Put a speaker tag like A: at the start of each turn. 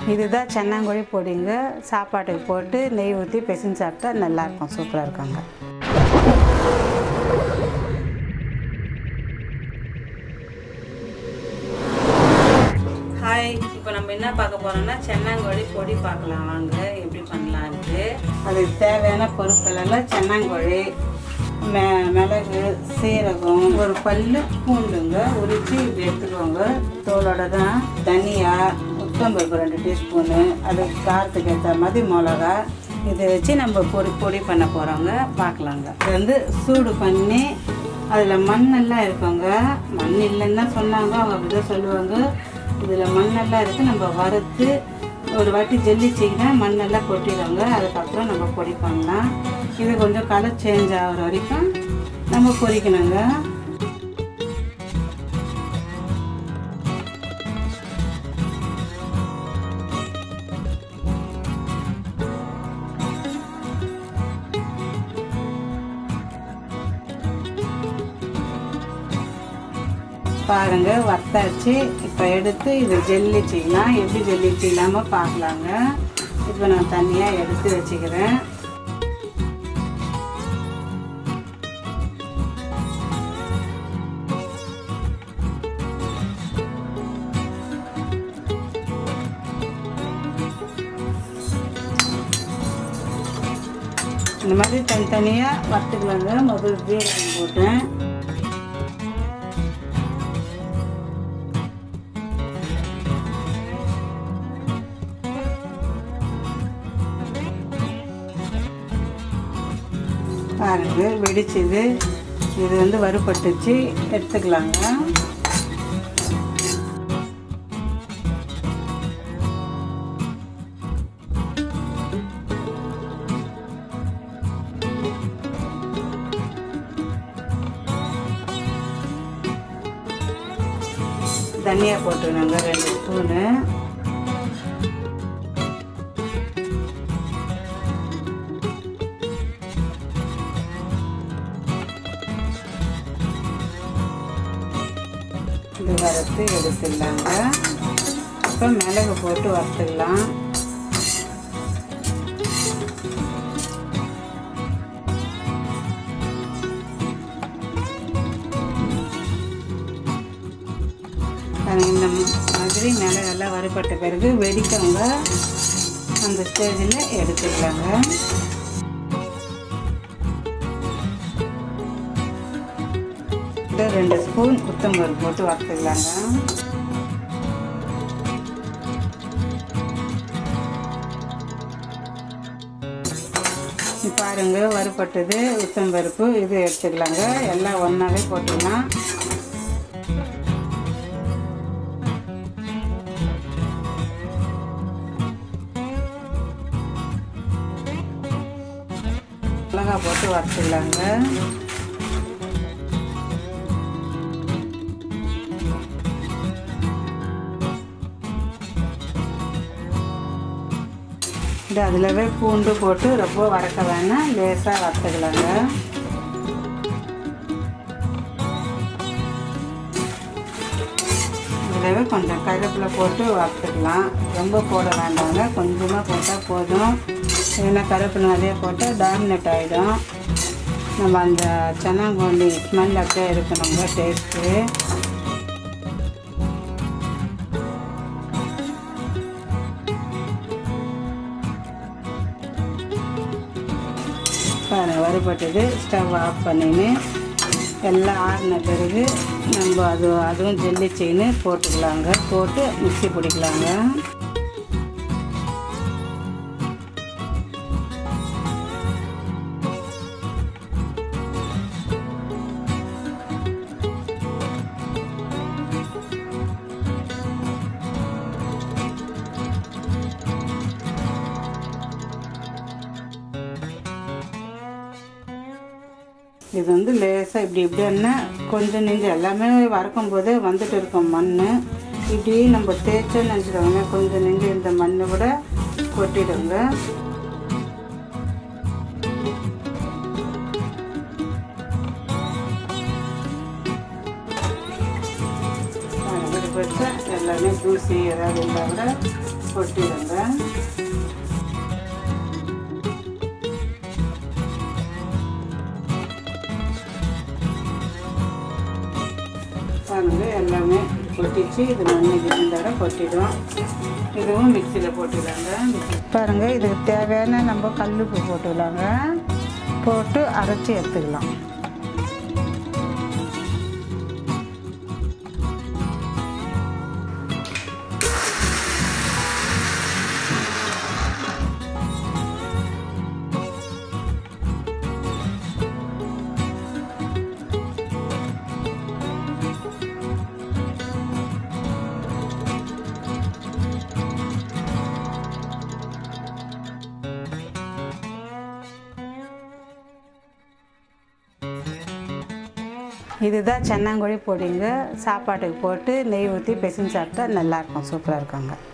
A: இதுதான் சென்னாங்கோழி பொடிங்க சாப்பாட்டுக்கு போட்டு நெய் ஊற்றி பிசைஞ்சு சாப்பிட்டா நல்லாயிருக்கும் சூப்பராக இருக்காங்க ஹாய் இப்போ நம்ம என்ன பார்க்க போகிறோம்னா சென்னாங்கோழி பொடி பார்க்கலாம் வாங்க எப்படி பண்ணலான்ட்டு அதுக்கு தேவையான பொருட்களெல்லாம் சென்னாங்கோழி மெ மிளகு சீரகம் ஒரு பல்லு பூண்டுங்க உரித்து இப்படி எடுத்துக்கோங்க தோலோட தான் தனியா உத்தம்பருப்பு ரெண்டு டீஸ்பூனு அதுக்கு காரத்துக்கு ஏற்ற மாதிரி மிளகா இதை வச்சு நம்ம பொடி பொடி பண்ண போகிறோங்க பார்க்கலாங்க இது வந்து சூடு பண்ணி அதில் மண்ணெல்லாம் இருக்குங்க மண் இல்லைன்னு தான் சொன்னாங்க அவங்க அப்படி தான் சொல்லுவாங்க இதில் மண்ணெல்லாம் இருக்குது நம்ம வறுத்து ஒரு வாட்டி ஜல்லிச்சிங்கன்னா மண்ணெல்லாம் கொட்டிடுவாங்க அதுக்கப்புறம் நம்ம பொடி பண்ணலாம் இது கொஞ்சம் கலர் சேஞ்ச் ஆகிற வரைக்கும் நம்ம பொரிக்கணுங்க பாருங்க வத்தாச்சு இப்போ எடுத்து இது ஜெல்லி செய்யலாம் எப்படி ஜெல்லி செய்யலாம பார்க்கலாங்க இப்போ நான் தனியாக எடுத்து வச்சுக்கிறேன் இந்த மாதிரி தனித்தனியாக வறுத்துக்கலாங்க முதல் ஜீரகம் போட்டேன் பாருங்க வெடிச்சது இது வந்து வறுபட்டுச்சு எடுத்துக்கலாங்க தனியா போட்டுருந்தாங்க ரெண்டு ஸ்பூனு இது வறுத்து எடுத்துடலாங்க இப்போ மிளகு போட்டு வறுத்துக்கலாம் பாருங்க, இந்த மாதிரி மிளகெல்லாம் வறுபட்ட பிறகு வெடிக்கவங்க அந்த ஸ்டேஜில் எடுத்துக்கலாங்க இது ரெண்டு ஸ்பூன் உத்தம்பருப்பு போட்டு வறுத்துக்கலாங்க பாருங்க வறுபட்டது உத்தம்பருப்பு இது எடுத்துக்கலாங்க எல்லாம் ஒன்றாவே போட்டுக்கலாம் மிளகா போட்டு வறுத்துக்கலாங்க இது அதிலவே பூண்டு போட்டு ரொம்ப வறக்க வேணாம் லேசாக வறுத்துக்கலாங்க இதிலவே கொஞ்சம் கருவேப்பிலை போட்டு வறுத்துக்கலாம் ரொம்ப போட வேண்டாங்க கொஞ்சமாக போட்டால் போதும் ஏன்னா கருவேப்பிலை நிறைய போட்டால் டாமினேட் ஆகிடும் நம்ம அந்த சென்னாங்கோண்டி ஸ்மெல் அப்படியே இருக்கணுங்க டேஸ்ட்டு பாருங்க வறுபட்டது ஸ்டவ் ஆஃப் பண்ணின்னு எல்லாம் ஆறின பிறகு நம்ம அது அதுவும் ஜெல்லி செயின் போட்டுக்கலாங்க போட்டு மிக்ஸி பிடிக்கலாங்க இது வந்து லேசாக இப்படி இப்படின்னா கொஞ்சம் நெஞ்சு எல்லாமே வறக்கும் போதே வந்துட்டு இருக்கும் மண் இப்படி நம்ம தேய்ச்சோன்னு நினச்சிடுவாங்க கொஞ்சம் நெஞ்சு இந்த மண் கூட கொட்டிடுங்க இப்படி வச்சா எல்லாமே தூசி ஏதாவது இருந்தால் கூட கொட்டிடுங்க பாருங்க எல்லாமே கொட்டிச்சு இது மண்ணு இருந்தார கொட்டிடும் இதுவும் மிக்சியில் போட்டுக்கலாங்க பாருங்க இதுக்கு தேவையான நம்ம கல்லுப்பு போட்டுக்கலாங்க போட்டு அரைச்சி எடுத்துக்கலாம் இதுதான் சென்னாங்கோழி பொடிங்க சாப்பாட்டுக்கு போட்டு நெய் ஊற்றி பிசைஞ்சு சாப்பிட்டா நல்லாயிருக்கும் சூப்பராக இருக்குங்க